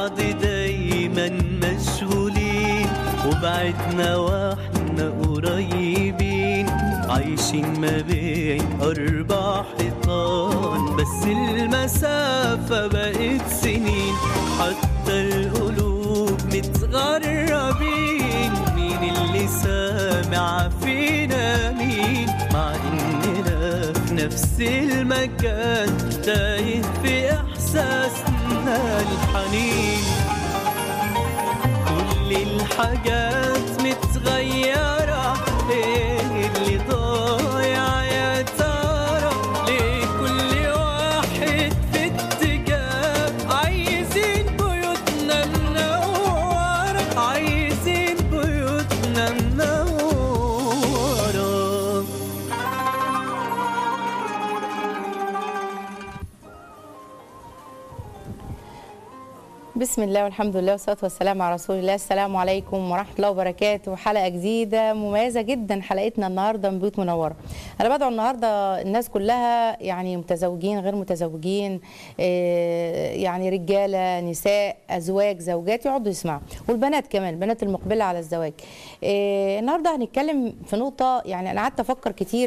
بعض دايما مشغولين وبعدنا واحنا قريبين عايشين ما بين أربع حيطان بس المسافة بقت سنين حتى القلوب متغربين مين اللي سامع فينا مين مع إننا في نفس المكان تايه في إحساسنا الحنين كل الحاجات متغيرة ايه اللي ضايع يا ترى ليه كل واحد في اتجاه عايزين بيوتنا منورة عايزين بيوتنا منورة بسم الله والحمد لله والصلاه والسلام على رسول الله السلام عليكم ورحمه الله وبركاته حلقه جديده مميزه جدا حلقتنا النهارده من بيوت منوره انا بدعو النهارده الناس كلها يعني متزوجين غير متزوجين آه، يعني رجاله نساء ازواج زوجات يقعدوا يسمعوا والبنات كمان البنات المقبله على الزواج آه، النهارده هنتكلم في نقطه يعني انا قعدت افكر كتير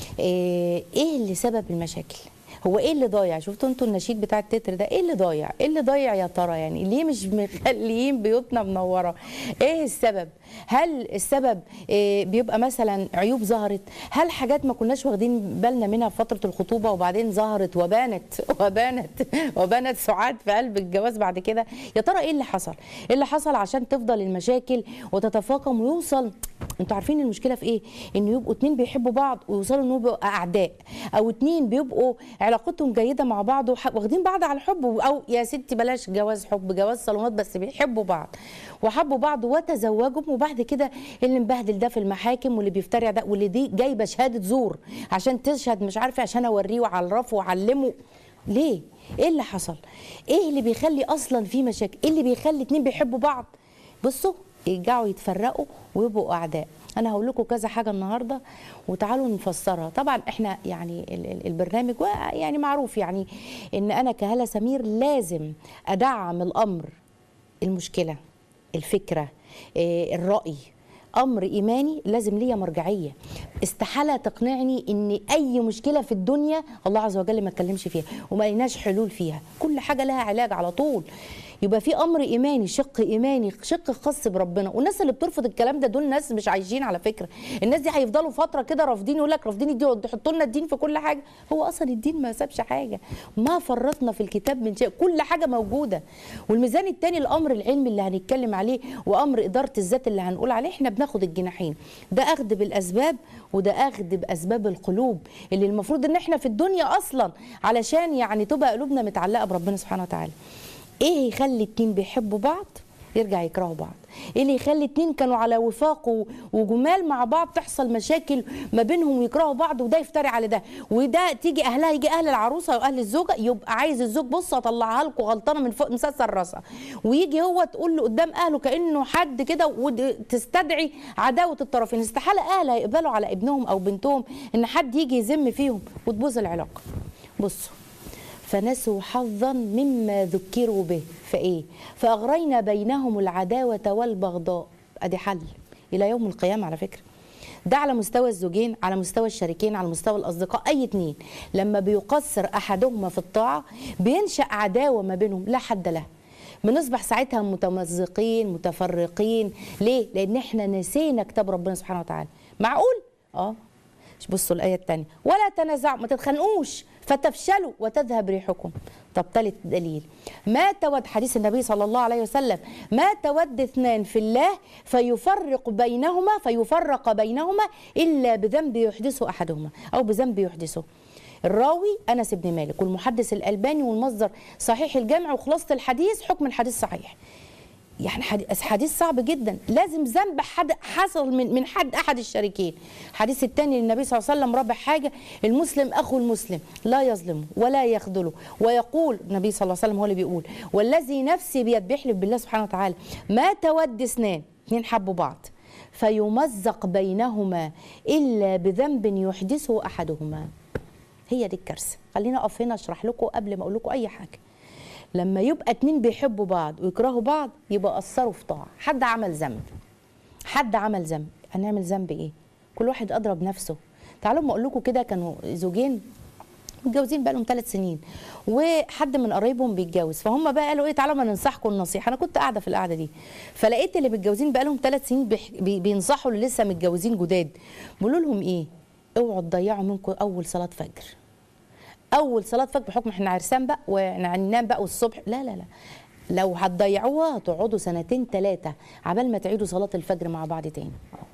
آه، ايه اللي سبب المشاكل هو ايه اللي ضايع شفتوا انتوا النشيد بتاع التتر ده ايه اللي ضايع ايه اللي ضايع يا ترى يعني ليه مش مخليين بيوتنا منوره ايه السبب هل السبب إيه بيبقى مثلا عيوب ظهرت هل حاجات ما كناش واخدين بالنا منها في فتره الخطوبه وبعدين ظهرت وبانت وبانت وبانت سعاد في قلب الجواز بعد كده يا ترى ايه اللي حصل ايه اللي حصل عشان تفضل المشاكل وتتفاقم ويوصل انتوا عارفين المشكله في ايه ان يبقوا اتنين بيحبوا بعض ويوصلوا انه يبقوا اعداء او اتنين بيبقوا علاقتهم جيده مع بعض وح- واخدين بعض على الحب او يا ستي بلاش جواز حب جواز صالونات بس بيحبوا بعض وحبوا بعض وتزوجوا وبعد كده اللي مبهدل ده في المحاكم واللي بيفترع ده واللي دي جايبه شهاده زور عشان تشهد مش عارفه عشان اوريه واعرفه واعلمه ليه ايه اللي حصل ايه اللي بيخلي اصلا في مشاكل ايه اللي بيخلي اتنين بيحبوا بعض بصوا يرجعوا يتفرقوا ويبقوا اعداء انا هقول لكم كذا حاجه النهارده وتعالوا نفسرها طبعا احنا يعني ال- ال- البرنامج وا- يعني معروف يعني ان انا كهلا سمير لازم ادعم الامر المشكله الفكره إيه، الراي امر ايماني لازم ليا مرجعيه استحاله تقنعني ان اي مشكله في الدنيا الله عز وجل ما اتكلمش فيها وما لناش حلول فيها كل حاجه لها علاج على طول يبقى في امر ايماني شق ايماني شق خاص بربنا والناس اللي بترفض الكلام ده دول ناس مش عايشين على فكره الناس دي هيفضلوا فتره كده رافضين يقول لك رافضين الدين يحطوا لنا الدين في كل حاجه هو اصلا الدين ما سابش حاجه ما فرطنا في الكتاب من شيء كل حاجه موجوده والميزان الثاني الامر العلمي اللي هنتكلم عليه وامر اداره الذات اللي هنقول عليه احنا بناخد الجناحين ده اخذ بالاسباب وده اخذ باسباب القلوب اللي المفروض ان احنا في الدنيا اصلا علشان يعني تبقى قلوبنا متعلقه بربنا سبحانه وتعالى ايه يخلي اتنين بيحبوا بعض يرجع يكرهوا بعض ايه اللي يخلي اتنين كانوا على وفاق و- وجمال مع بعض تحصل مشاكل ما بينهم ويكرهوا بعض وده يفتري على ده وده تيجي اهلها يجي اهل العروسه واهل الزوجه يبقى عايز الزوج بص اطلعها لكم غلطانه من فوق مسلسل راسها ويجي هو تقول له قدام اهله كانه حد كده وتستدعي عداوه الطرفين استحاله اهل هيقبلوا على ابنهم او بنتهم ان حد يجي يذم فيهم وتبوظ العلاقه بصوا فنسوا حظا مما ذكروا به فايه فاغرينا بينهم العداوه والبغضاء ادي حل الى يوم القيامه على فكره ده على مستوى الزوجين على مستوى الشريكين على مستوى الاصدقاء اي اتنين لما بيقصر احدهما في الطاعه بينشا عداوه ما بينهم لا حد لها بنصبح ساعتها متمزقين متفرقين ليه لان احنا نسينا كتاب ربنا سبحانه وتعالى معقول اه بصوا الآية الثانية ولا تنازعوا ما تتخانقوش فتفشلوا وتذهب ريحكم طب ثالث دليل ما تود حديث النبي صلى الله عليه وسلم ما تود اثنان في الله فيفرق بينهما فيفرق بينهما إلا بذنب يحدثه أحدهما أو بذنب يحدثه الراوي أنس بن مالك والمحدث الألباني والمصدر صحيح الجامع وخلاصة الحديث حكم الحديث صحيح يعني حديث حديث صعب جدا لازم ذنب حد حصل من من حد احد الشريكين الحديث الثاني للنبي صلى الله عليه وسلم رابع حاجه المسلم اخو المسلم لا يظلمه ولا يخذله ويقول النبي صلى الله عليه وسلم هو اللي بيقول والذي نفسي بيد بيحلف بالله سبحانه وتعالى ما تود اثنان اثنين حبوا بعض فيمزق بينهما الا بذنب يحدثه احدهما هي دي الكارثه خلينا اقف هنا اشرح لكم قبل ما اقول لكم اي حاجه لما يبقى اتنين بيحبوا بعض ويكرهوا بعض يبقى قصروا في طاعه حد عمل ذنب حد عمل ذنب هنعمل ذنب ايه كل واحد اضرب نفسه تعالوا ما اقول لكم كده كانوا زوجين متجوزين بقى لهم ثلاث سنين وحد من قرايبهم بيتجوز فهم بقى قالوا ايه تعالوا ما ننصحكم النصيحه انا كنت قاعده في القعده دي فلقيت اللي متجوزين بقى لهم ثلاث سنين بيح- بي- بينصحوا اللي لسه متجوزين جداد بيقولوا لهم ايه اوعوا تضيعوا منكم اول صلاه فجر اول صلاه فجر بحكم احنا عرسان بقى وهننام بقى والصبح لا لا لا لو هتضيعوها هتقعدوا سنتين ثلاثه عبال ما تعيدوا صلاه الفجر مع بعض تاني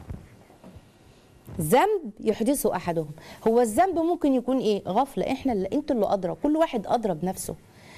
ذنب يحدثه احدهم هو الذنب ممكن يكون ايه غفله احنا اللي انتوا اللي ادرى كل واحد ادرى بنفسه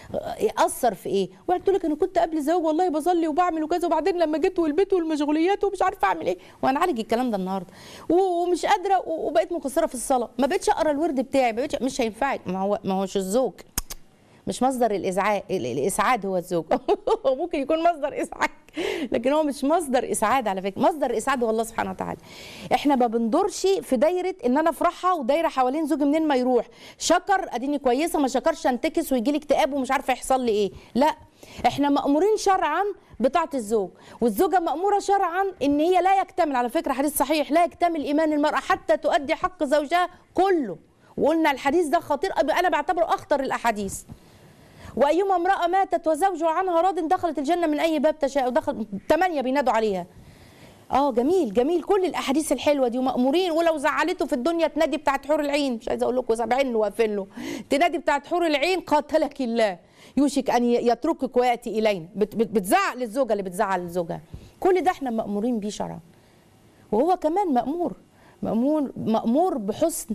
يأثر في ايه؟ واحد تقول لك انا كنت قبل الزواج والله بصلي وبعمل وكذا وبعدين لما جيت والبيت والمشغوليات ومش عارفه اعمل ايه وهنعالج الكلام ده النهارده و- ومش قادره و- وبقيت مقصره في الصلاه ما بقتش اقرا الورد بتاعي ما بقتش مش هينفعك ما هو ما هوش الزوج مش مصدر الازعاج الاسعاد هو الزوج هو ممكن يكون مصدر ازعاج لكن هو مش مصدر اسعاد على فكره مصدر اسعاد هو الله سبحانه وتعالى احنا ما بندورش في دايره ان انا افرحها ودايره حوالين زوجي منين ما يروح شكر اديني كويسه ما شكرش انتكس ويجي لي اكتئاب ومش عارفه يحصل لي ايه لا احنا مامورين شرعا بطاعه الزوج والزوجه ماموره شرعا ان هي لا يكتمل على فكره حديث صحيح لا يكتمل ايمان المراه حتى تؤدي حق زوجها كله وقلنا الحديث ده خطير انا بعتبره اخطر الاحاديث وايما امراه ماتت وزوجها عنها راض دخلت الجنه من اي باب تشاء ودخل ثمانيه بينادوا عليها اه جميل جميل كل الاحاديث الحلوه دي ومامورين ولو زعلته في الدنيا تنادي بتاعت حور العين مش عايزه اقول لكم سبعين واقفين له تنادي بتاعت حور العين قاتلك الله يوشك ان يتركك وياتي الينا بت بت بتزعق للزوجه اللي بتزعل لزوجها كل ده احنا مامورين بيه شرعا وهو كمان مامور مأمور مأمور بحسن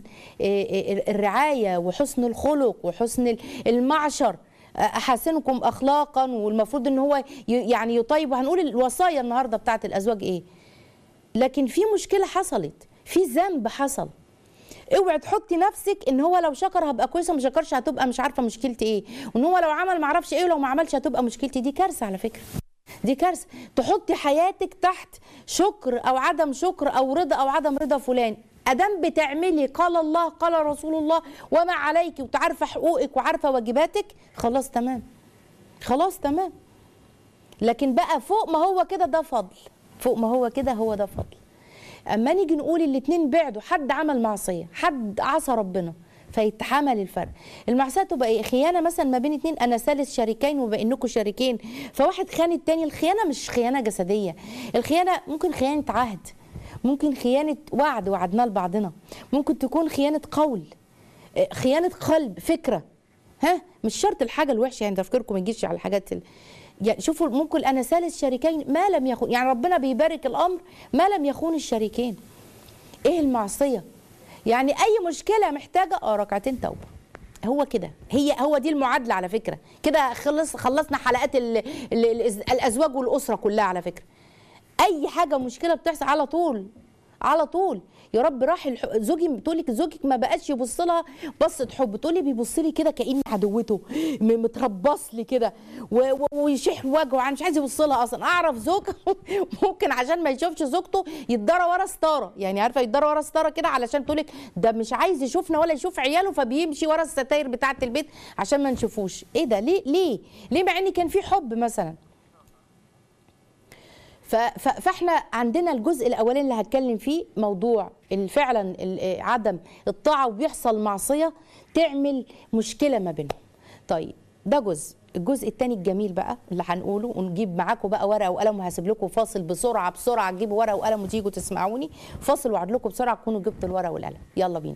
الرعاية وحسن الخلق وحسن المعشر أحسنكم أخلاقا والمفروض إن هو يعني يطيب وهنقول الوصايا النهاردة بتاعت الأزواج إيه لكن في مشكلة حصلت في ذنب حصل اوعي تحطي نفسك ان هو لو شكر هبقى كويسه ما شكرش هتبقى مش عارفه مشكلتي ايه وان هو لو عمل ما اعرفش ايه ولو ما عملش هتبقى مشكلتي دي كارثه على فكره دي كارثه تحطي حياتك تحت شكر او عدم شكر او رضا او عدم رضا فلان ادام بتعملي قال الله قال رسول الله وما عليك وتعرفه حقوقك وعارفه واجباتك خلاص تمام خلاص تمام لكن بقى فوق ما هو كده ده فضل فوق ما هو كده هو ده فضل اما نيجي نقول الاتنين بعدوا حد عمل معصيه حد عصى ربنا فيتحمل الفرق المعصيه تبقى ايه خيانه مثلا ما بين اتنين انا ثالث شريكين وبانكم شريكين فواحد خان التاني الخيانه مش خيانه جسديه الخيانه ممكن خيانه عهد ممكن خيانه وعد وعدناه لبعضنا ممكن تكون خيانه قول خيانه قلب فكره ها مش شرط الحاجه الوحشه يعني تفكيركم ما يجيش على الحاجات ال... يعني شوفوا ممكن انا ثالث شريكين ما لم يخون يعني ربنا بيبارك الامر ما لم يخون الشريكين ايه المعصيه يعني اي مشكله محتاجه اه ركعتين توبه هو كده هي هو دي المعادله على فكره كده خلص خلصنا حلقات ال ال ال الازواج والاسره كلها على فكره اي حاجه مشكله بتحصل على طول على طول يا رب راح الح... زوجي بتقول لك زوجك ما بقاش يبص لها بصه حب تقولي بيبص لي كده كاني عدوته متربص لي كده و... و... ويشح وجهه مش عايز يبص لها اصلا اعرف زوج ممكن عشان ما يشوفش زوجته يتدرى ورا ستاره يعني عارفه يتدرى ورا ستاره كده علشان تقول لك ده مش عايز يشوفنا ولا يشوف عياله فبيمشي ورا الستاير بتاعه البيت عشان ما نشوفوش ايه ده ليه ليه ليه مع ان كان في حب مثلا فاحنا عندنا الجزء الاولاني اللي هتكلم فيه موضوع فعلا عدم الطاعه وبيحصل معصيه تعمل مشكله ما بينهم طيب ده جزء الجزء الثاني الجميل بقى اللي هنقوله ونجيب معاكم بقى ورقه وقلم وهسيب لكم فاصل بسرعه بسرعه تجيبوا ورقه وقلم وتيجوا تسمعوني فاصل وعد لكم بسرعه تكونوا جبتوا الورقه والقلم يلا بينا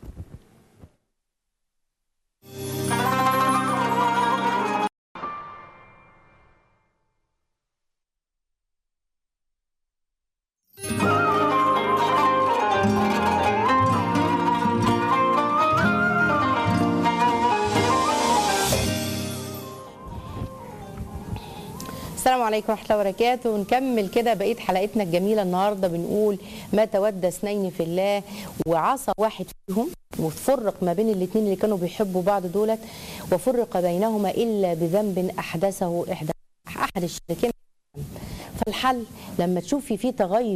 السلام عليكم ورحمه الله وبركاته ونكمل كده بقيه حلقتنا الجميله النهارده بنقول ما تودى اثنين في الله وعصى واحد فيهم وفرق ما بين الاثنين اللي كانوا بيحبوا بعض دولت وفرق بينهما الا بذنب احدثه احدى احد الشريكين فالحل لما تشوفي في تغير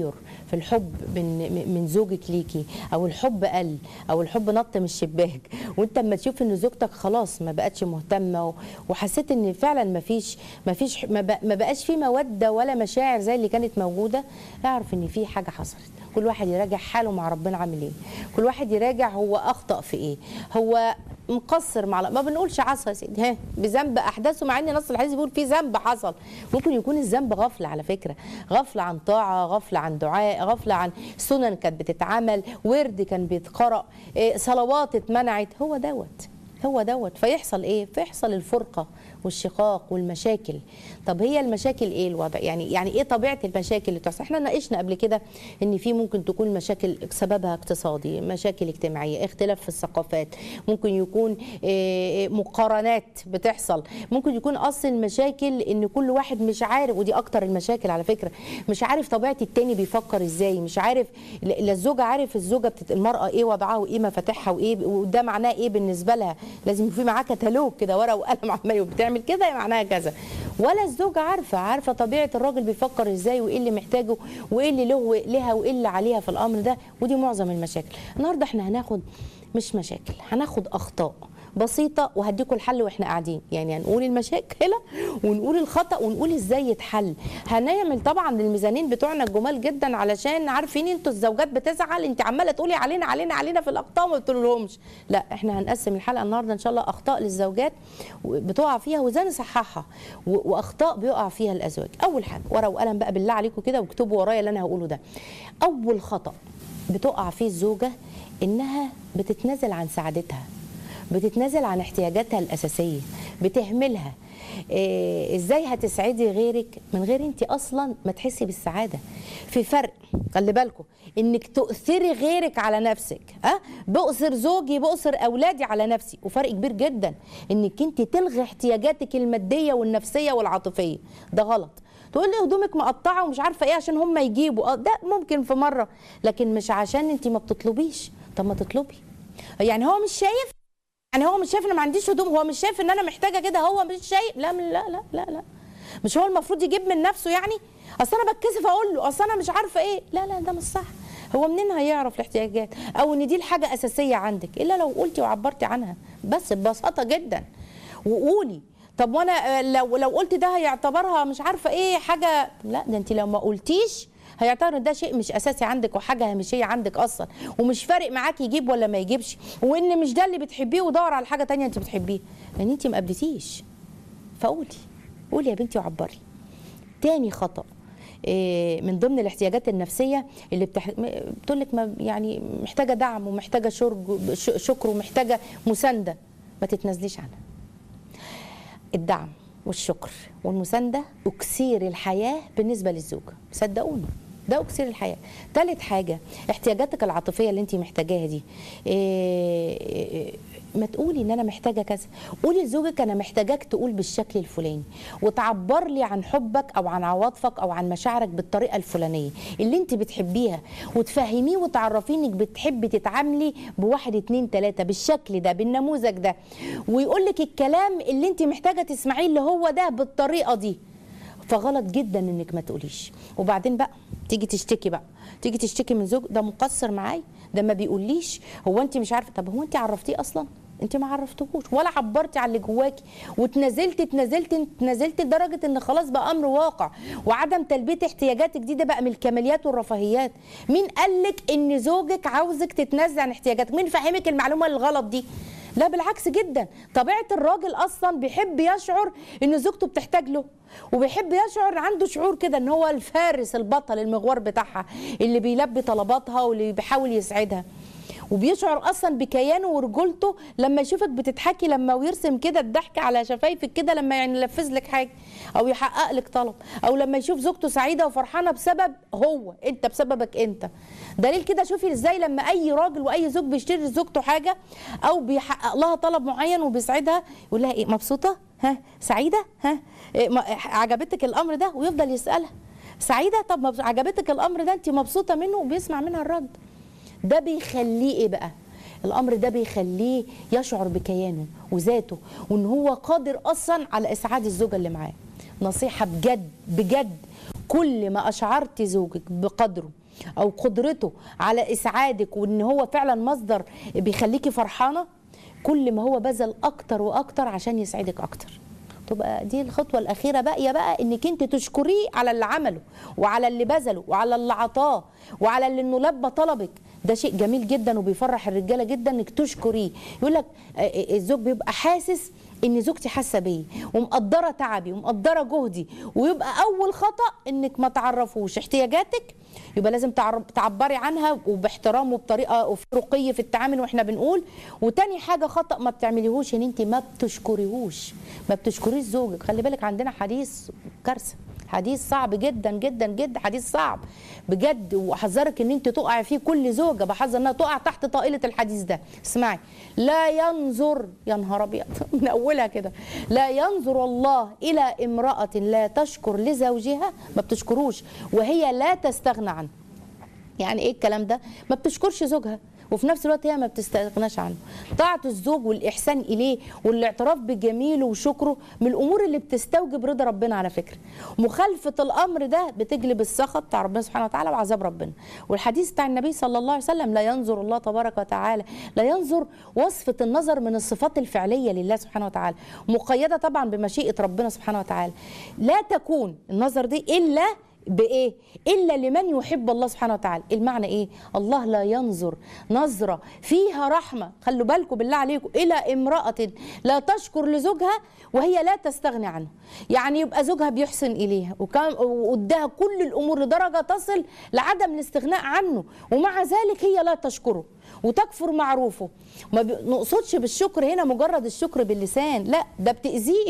في الحب من من زوجك ليكي او الحب قل او الحب نط من الشباك وانت اما تشوف ان زوجتك خلاص ما بقتش مهتمه و- وحسيت ان فعلا ما فيش ما فيش ما بق- ما بقاش في موده ولا مشاعر زي اللي كانت موجوده اعرف ان في حاجه حصلت كل واحد يراجع حاله مع ربنا عامل ايه كل واحد يراجع هو اخطا في ايه هو مقصر مع ما بنقولش عصى يا سيدي ها بذنب احداثه مع ان نص الحديث بيقول في ذنب حصل ممكن يكون الذنب غفله على فكره غفله عن طاعه غفله عن دعاء غفله عن سنن كانت بتتعمل ورد كان بيتقرا إيه، صلوات اتمنعت هو دوت هو دوت فيحصل ايه فيحصل الفرقه والشقاق والمشاكل طب هي المشاكل ايه الوضع يعني يعني ايه طبيعه المشاكل اللي بتحصل احنا ناقشنا قبل كده ان في ممكن تكون مشاكل سببها اقتصادي مشاكل اجتماعيه اختلاف في الثقافات ممكن يكون إيه، مقارنات بتحصل ممكن يكون اصل المشاكل ان كل واحد مش عارف ودي اكتر المشاكل على فكره مش عارف طبيعه التاني بيفكر ازاي مش عارف لا لا الزوجه عارف الزوجه بتت... المراه ايه وضعها وايه مفاتيحها وايه وده معناه ايه بالنسبه لها لازم يكون في معاه كتالوج كده ورقه وقلم عمال بتعمل كده معناها كذا ولا الزوجه عارفه عارفه طبيعه الراجل بيفكر ازاي وايه اللي محتاجه وايه اللي له لها وايه اللي عليها في الامر ده ودي معظم المشاكل النهارده احنا هناخد مش مشاكل هناخد اخطاء بسيطه وهديكم الحل واحنا قاعدين يعني هنقول المشاكل ونقول الخطا ونقول ازاي يتحل هنعمل طبعا الميزانين بتوعنا الجمال جدا علشان عارفين انتوا الزوجات بتزعل انت عماله تقولي علينا علينا علينا في الاخطاء وما بتقولهمش لا احنا هنقسم الحلقه النهارده ان شاء الله اخطاء للزوجات بتقع فيها وازاي نصححها و- واخطاء بيقع فيها الازواج اول حاجه ورقه وقلم بقى بالله عليكم كده واكتبوا ورايا اللي انا هقوله ده اول خطا بتقع فيه الزوجه انها بتتنازل عن سعادتها بتتنازل عن احتياجاتها الاساسيه بتهملها إيه ازاي هتسعدي غيرك من غير انت اصلا ما تحسي بالسعاده في فرق خلي بالكم انك تؤثري غيرك على نفسك ها بؤثر زوجي بؤثر اولادي على نفسي وفرق كبير جدا انك انت تلغي احتياجاتك الماديه والنفسيه والعاطفيه ده غلط تقول لي هدومك مقطعه ومش عارفه ايه عشان هم يجيبوا اه ده ممكن في مره لكن مش عشان انت ما بتطلبيش طب ما تطلبي يعني هو مش شايف يعني هو مش شايف ان ما عنديش هدوم هو مش شايف ان انا محتاجه كده هو مش شايف لا لا لا لا لا مش هو المفروض يجيب من نفسه يعني اصل انا بتكسف اقول له اصل انا مش عارفه ايه لا لا ده مش صح هو منين هيعرف الاحتياجات او ان دي الحاجه اساسيه عندك الا لو قلتي وعبرتي عنها بس ببساطه جدا وقولي طب وانا آه، لو لو قلت ده هيعتبرها مش عارفه ايه حاجه لا ده انت لو ما قلتيش هيعتبر ان ده شيء مش اساسي عندك وحاجه هامشيه عندك اصلا ومش فارق معاك يجيب ولا ما يجيبش وان مش ده اللي بتحبيه ودور على حاجه تانية انت بتحبيها لان انت ما قبلتيش فقولي قولي يا بنتي وعبري تاني خطأ إيه، من ضمن الاحتياجات النفسيه اللي بتح... بتقول لك ما يعني محتاجه دعم ومحتاجه شرج ش- شكر ومحتاجه مسانده ما تتنازليش عنها الدعم والشكر والمسانده اكسير الحياه بالنسبه للزوجه صدقوني ده اكسير الحياه ثالث حاجه احتياجاتك العاطفيه اللي انت محتاجاها دي إيه ما تقولي ان انا محتاجه كذا قولي لزوجك انا محتاجاك تقول بالشكل الفلاني وتعبر لي عن حبك او عن عواطفك او عن مشاعرك بالطريقه الفلانيه اللي انت بتحبيها وتفهميه وتعرفيه انك بتحبي تتعاملي بواحد اتنين تلاته بالشكل ده بالنموذج ده ويقول لك الكلام اللي انت محتاجه تسمعيه اللي هو ده بالطريقه دي فغلط جدا انك ما تقوليش وبعدين بقى تيجي تشتكي بقى تيجي تشتكي من زوج ده مقصر معايا ده ما بيقوليش هو انت مش عارفه طب هو انت عرفتيه اصلا انت ما عرفتهوش ولا عبرتي على اللي جواكي واتنازلتي اتنازلتي اتنازلتي لدرجه ان خلاص بقى امر واقع وعدم تلبيه احتياجاتك دي ده بقى من الكماليات والرفاهيات مين قال لك ان زوجك عاوزك تتنازلي عن احتياجاتك مين فهمك المعلومه الغلط دي لا بالعكس جدا طبيعه الراجل اصلا بيحب يشعر ان زوجته بتحتاج له وبيحب يشعر عنده شعور كده ان هو الفارس البطل المغوار بتاعها اللي بيلبي طلباتها واللي بيحاول يسعدها وبيشعر اصلا بكيانه ورجولته لما يشوفك بتضحكي لما ويرسم كده الضحك على شفايفك كده لما يعني ينفذ لك حاجه او يحقق لك طلب او لما يشوف زوجته سعيده وفرحانه بسبب هو انت بسببك انت دليل كده شوفي ازاي لما اي راجل واي زوج بيشتري لزوجته حاجه او بيحقق لها طلب معين وبيسعدها يقول لها ايه مبسوطه ها سعيده ها إيه ما- عجبتك الامر ده ويفضل يسالها سعيده طب مبس- عجبتك الامر ده انت مبسوطه منه وبيسمع منها الرد ده بيخليه ايه بقى الامر ده بيخليه يشعر بكيانه وذاته وان هو قادر اصلا على اسعاد الزوجه اللي معاه نصيحه بجد بجد كل ما اشعرت زوجك بقدره او قدرته على اسعادك وان هو فعلا مصدر بيخليكي فرحانه كل ما هو بذل اكتر واكتر عشان يسعدك اكتر تبقى دي الخطوه الاخيره باقيه بقى انك انت تشكريه على اللي عمله وعلى اللي بذله وعلى اللي عطاه وعلى اللي انه لبى طلبك ده شيء جميل جدا وبيفرح الرجاله جدا انك تشكريه يقول لك آه، آه، الزوج بيبقى حاسس ان زوجتي حاسه بيا ومقدره تعبي ومقدره جهدي ويبقى اول خطا انك ما تعرفوش احتياجاتك يبقى لازم تعرب- تعبري عنها وباحترام وبطريقه وفي رقي في التعامل واحنا بنقول وتاني حاجه خطا ما بتعمليهوش ان انت ما بتشكريهوش ما بتشكريش زوجك خلي بالك عندنا حديث كارثه حديث صعب جدا جدا جدا حديث صعب بجد واحذرك ان انت تقع فيه كل زوجه بحذر انها تقع تحت طائله الحديث ده اسمعي لا ينظر يا نهار ابيض من اولها كده لا ينظر الله الى امراه لا تشكر لزوجها ما بتشكروش وهي لا تستغنى عنه يعني ايه الكلام ده ما بتشكرش زوجها وفي نفس الوقت هي ما بتستغناش عنه طاعة الزوج والإحسان إليه والاعتراف بجميله وشكره من الأمور اللي بتستوجب رضا ربنا على فكرة مخالفة الأمر ده بتجلب السخط بتاع ربنا سبحانه وتعالى وعذاب ربنا والحديث بتاع النبي صلى الله عليه وسلم لا ينظر الله تبارك وتعالى لا ينظر وصفة النظر من الصفات الفعلية لله سبحانه وتعالى مقيدة طبعا بمشيئة ربنا سبحانه وتعالى لا تكون النظر دي إلا بايه الا لمن يحب الله سبحانه وتعالى المعنى ايه الله لا ينظر نظره فيها رحمه خلوا بالكم بالله عليكم الى امراه لا تشكر لزوجها وهي لا تستغني عنه يعني يبقى زوجها بيحسن اليها وكان واداها كل الامور لدرجه تصل لعدم الاستغناء عنه ومع ذلك هي لا تشكره وتكفر معروفه ما نقصدش بالشكر هنا مجرد الشكر باللسان لا ده بتأذيه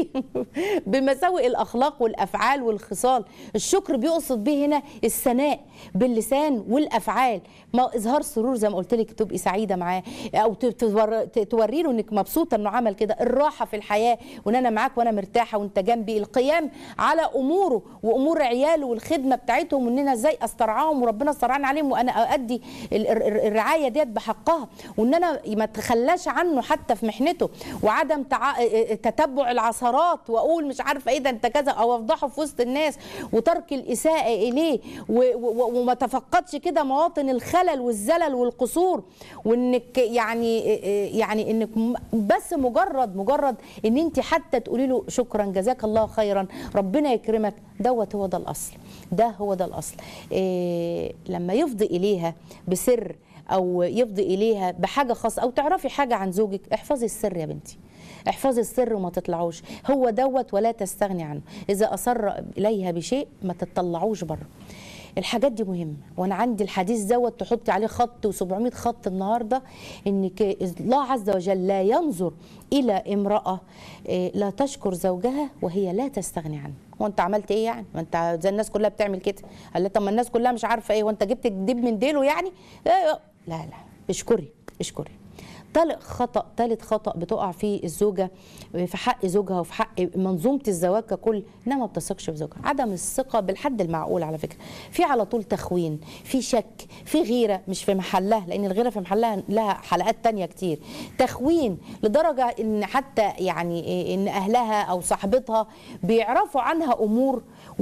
بمساوئ الأخلاق والأفعال والخصال الشكر بيقصد به هنا الثناء باللسان والأفعال ما إظهار سرور زي ما قلت لك تبقي سعيدة معاه أو توري له إنك مبسوطة إنه عمل كده الراحة في الحياة وإن أنا معاك وأنا مرتاحة وأنت جنبي القيام على أموره وأمور عياله والخدمة بتاعتهم وإن أنا إزاي أسترعاهم وربنا استرعاني عليهم وأنا أؤدي الرعاية ديت بحقها وإن أنا ما تخلاش عنه حتى في محنته وعدم تع... تتبع العثرات واقول مش عارفه ايه ده انت كذا او افضحه في وسط الناس وترك الاساءه اليه و... و... وما تفقدش كده مواطن الخلل والزلل والقصور وانك يعني يعني انك بس مجرد مجرد ان انت حتى تقولي له شكرا جزاك الله خيرا ربنا يكرمك دوت هو ده الاصل ده هو ده الاصل إيه لما يفضي اليها بسر او يفضي اليها بحاجه خاصه او تعرفي حاجه عن زوجك احفظي السر يا بنتي احفظي السر وما تطلعوش هو دوت ولا تستغني عنه اذا اصر اليها بشيء ما تطلعوش بره الحاجات دي مهمه وانا عندي الحديث دوت تحطي عليه خط و700 خط النهارده انك الله عز وجل لا ينظر الى امراه لا تشكر زوجها وهي لا تستغني عنه وانت عملت ايه يعني ما انت زي الناس كلها بتعمل كده قال لها طب ما الناس كلها مش عارفه ايه وانت جبت الدب من ديله يعني لا لا اشكري اشكري ثالث خطا ثالث خطا بتقع فيه الزوجه في حق زوجها وفي حق منظومه الزواج ككل انها ما بتثقش في زوجها عدم الثقه بالحد المعقول على فكره في على طول تخوين في شك في غيره مش في محلها لان الغيره في محلها لها حلقات تانية كتير تخوين لدرجه ان حتى يعني ان اهلها او صاحبتها بيعرفوا عنها امور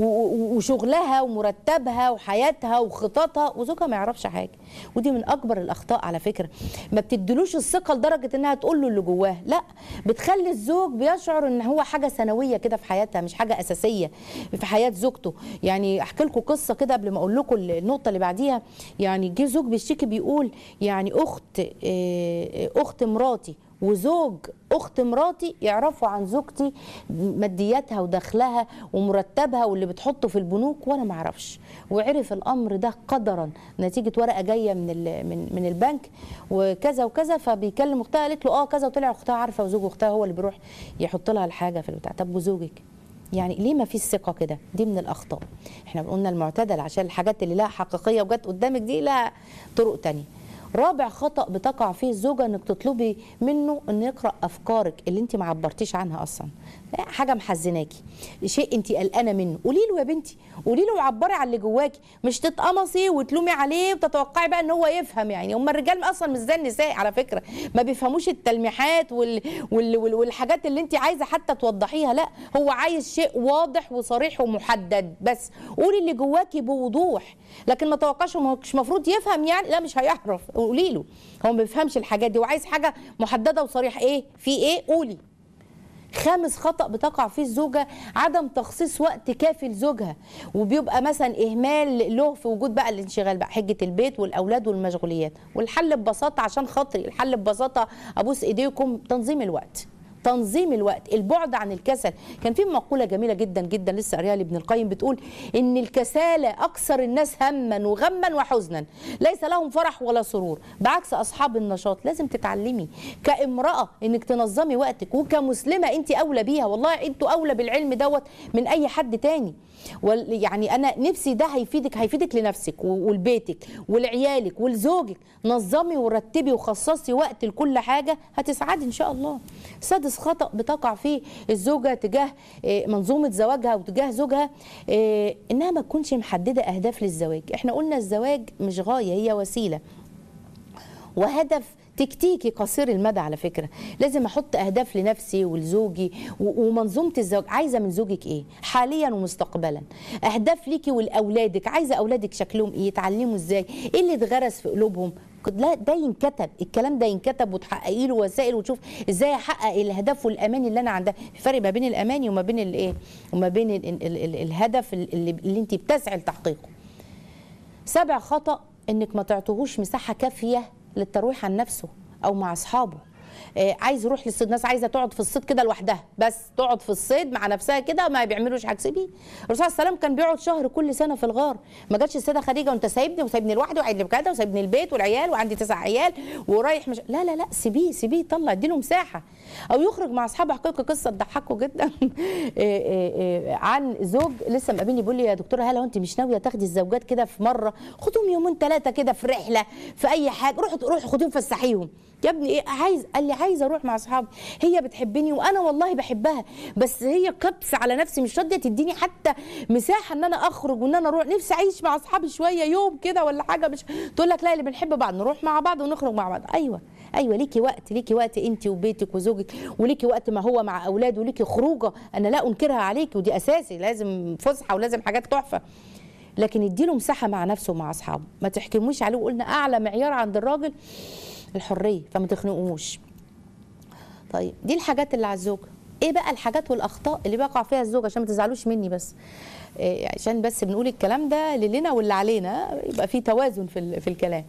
وشغلها ومرتبها وحياتها وخططها وزوجها ما يعرفش حاجه ودي من اكبر الاخطاء على فكره ما بتدلوش الثقه لدرجه انها تقول له اللي جواه لا بتخلي الزوج بيشعر ان هو حاجه ثانويه كده في حياتها مش حاجه اساسيه في حياه زوجته يعني احكي لكم قصه كده قبل ما اقول لكم النقطه اللي بعديها يعني جه زوج بيشتكي بيقول يعني اخت اخت مراتي وزوج اخت مراتي يعرفوا عن زوجتي مادياتها ودخلها ومرتبها واللي بتحطه في البنوك وانا ما اعرفش وعرف الامر ده قدرا نتيجه ورقه جايه من من من البنك وكذا وكذا فبيكلم اختها قالت له اه كذا وطلع اختها عارفه وزوج اختها هو اللي بيروح يحط لها الحاجه في البتاع طب وزوجك يعني ليه ما فيش ثقه كده دي من الاخطاء احنا قلنا المعتدل عشان الحاجات اللي لها حقيقيه وجت قدامك دي لها طرق تانية رابع خطا بتقع فيه الزوجه انك تطلبي منه انه يقرا افكارك اللي انت ما عبرتيش عنها اصلا حاجه محزناكي شيء انت قلقانه منه قولي له يا بنتي قولي له وعبري على اللي جواكي مش تتقمصي وتلومي عليه وتتوقعي بقى ان هو يفهم يعني هم الرجال اصلا مش زي النساء على فكره ما بيفهموش التلميحات وال... وال... وال... والحاجات اللي انت عايزه حتى توضحيها لا هو عايز شيء واضح وصريح ومحدد بس قولي اللي جواكي بوضوح لكن ما توقعش هو مش المفروض يفهم يعني لا مش هيعرف قولي له هو ما بيفهمش الحاجات دي وعايز حاجه محدده وصريح ايه في ايه قولي خامس خطأ بتقع فيه الزوجة عدم تخصيص وقت كافي لزوجها وبيبقى مثلا إهمال له في وجود بقى الانشغال بقى حجة البيت والأولاد والمشغوليات والحل ببساطة عشان خاطري الحل ببساطة أبوس إيديكم تنظيم الوقت تنظيم الوقت البعد عن الكسل كان في مقولة جميلة جدا جدا لسه قاريها لابن القيم بتقول إن الكسالى أكثر الناس هما وغما وحزنا ليس لهم فرح ولا سرور بعكس أصحاب النشاط لازم تتعلمي كامرأة إنك تنظمي وقتك وكمسلمة أنت أولى بيها والله أنتوا أولى بالعلم دوت من أي حد تاني وال- يعني انا نفسي ده هيفيدك هيفيدك لنفسك و- ولبيتك ولعيالك ولزوجك نظمي ورتبي وخصصي وقت لكل حاجه هتسعدي ان شاء الله سادس خطا بتقع فيه الزوجه تجاه آه، منظومه زواجها وتجاه زوجها آه، انها ما تكونش محدده اهداف للزواج احنا قلنا الزواج مش غايه هي وسيله وهدف تكتيكي قصير المدى على فكره لازم احط اهداف لنفسي ولزوجي و- ومنظومه الزواج عايزه من زوجك ايه حاليا ومستقبلا اهداف ليكي ولاولادك عايزه اولادك شكلهم ايه يتعلموا ازاي ايه اللي اتغرس في قلوبهم لا ده ينكتب الكلام ده ينكتب وتحققي له وسائل وتشوف ازاي احقق الاهداف والامان اللي انا عندها في فرق ما بين الاماني وما بين الايه وما بين ال ال ال ال الهدف اللي, اللي انت بتسعي لتحقيقه سابع خطأ انك ما تعطوهوش مساحة كافية للترويح عن نفسه او مع اصحابه آه، عايز يروح للصيد ناس عايزه تقعد في الصيد كده لوحدها بس تقعد في الصيد مع نفسها كده ما بيعملوش حاجه سيبيه الرسول صلى الله عليه وسلم كان بيقعد شهر كل سنه في الغار ما جاتش السيده خديجه وانت سايبني وسايبني لوحدي وقاعد لي بكده وسايبني البيت والعيال وعندي تسع عيال ورايح مش لا لا لا سيبيه سيبيه طلع اديله مساحه او يخرج مع اصحابه حقيقه قصه تضحكوا جدا إيه إيه إيه عن زوج لسه مقابلني بيقول لي يا دكتوره هلا انت مش ناويه تاخدي الزوجات كده في مره خدهم يومين ثلاثه كده في رحله في اي حاجه روحوا روحوا خديهم فسحيهم يا ابني ايه عايز قال لي عايزه اروح مع اصحابي هي بتحبني وانا والله بحبها بس هي كبس على نفسي مش راضيه تديني حتى مساحه ان انا اخرج وان انا اروح نفسي اعيش مع اصحابي شويه يوم كده ولا حاجه مش تقول لك لا اللي بنحب بعض نروح مع بعض ونخرج مع بعض ايوه ايوه ليكي وقت ليكي وقت انت وبيتك وزوجك وليكي وقت ما هو مع اولاده وليكي خروجه انا لا انكرها عليكي ودي اساسي لازم فسحه ولازم حاجات تحفه لكن اديله مساحه مع نفسه ومع اصحابه ما تحكموش عليه وقلنا اعلى معيار عند الراجل الحريه فما تخنقوش طيب دي الحاجات اللي على الزوجه ايه بقى الحاجات والاخطاء اللي بيقع فيها الزوج عشان ما تزعلوش مني بس إيه عشان بس بنقول الكلام ده لنا واللي علينا يبقى في توازن في ال- في الكلام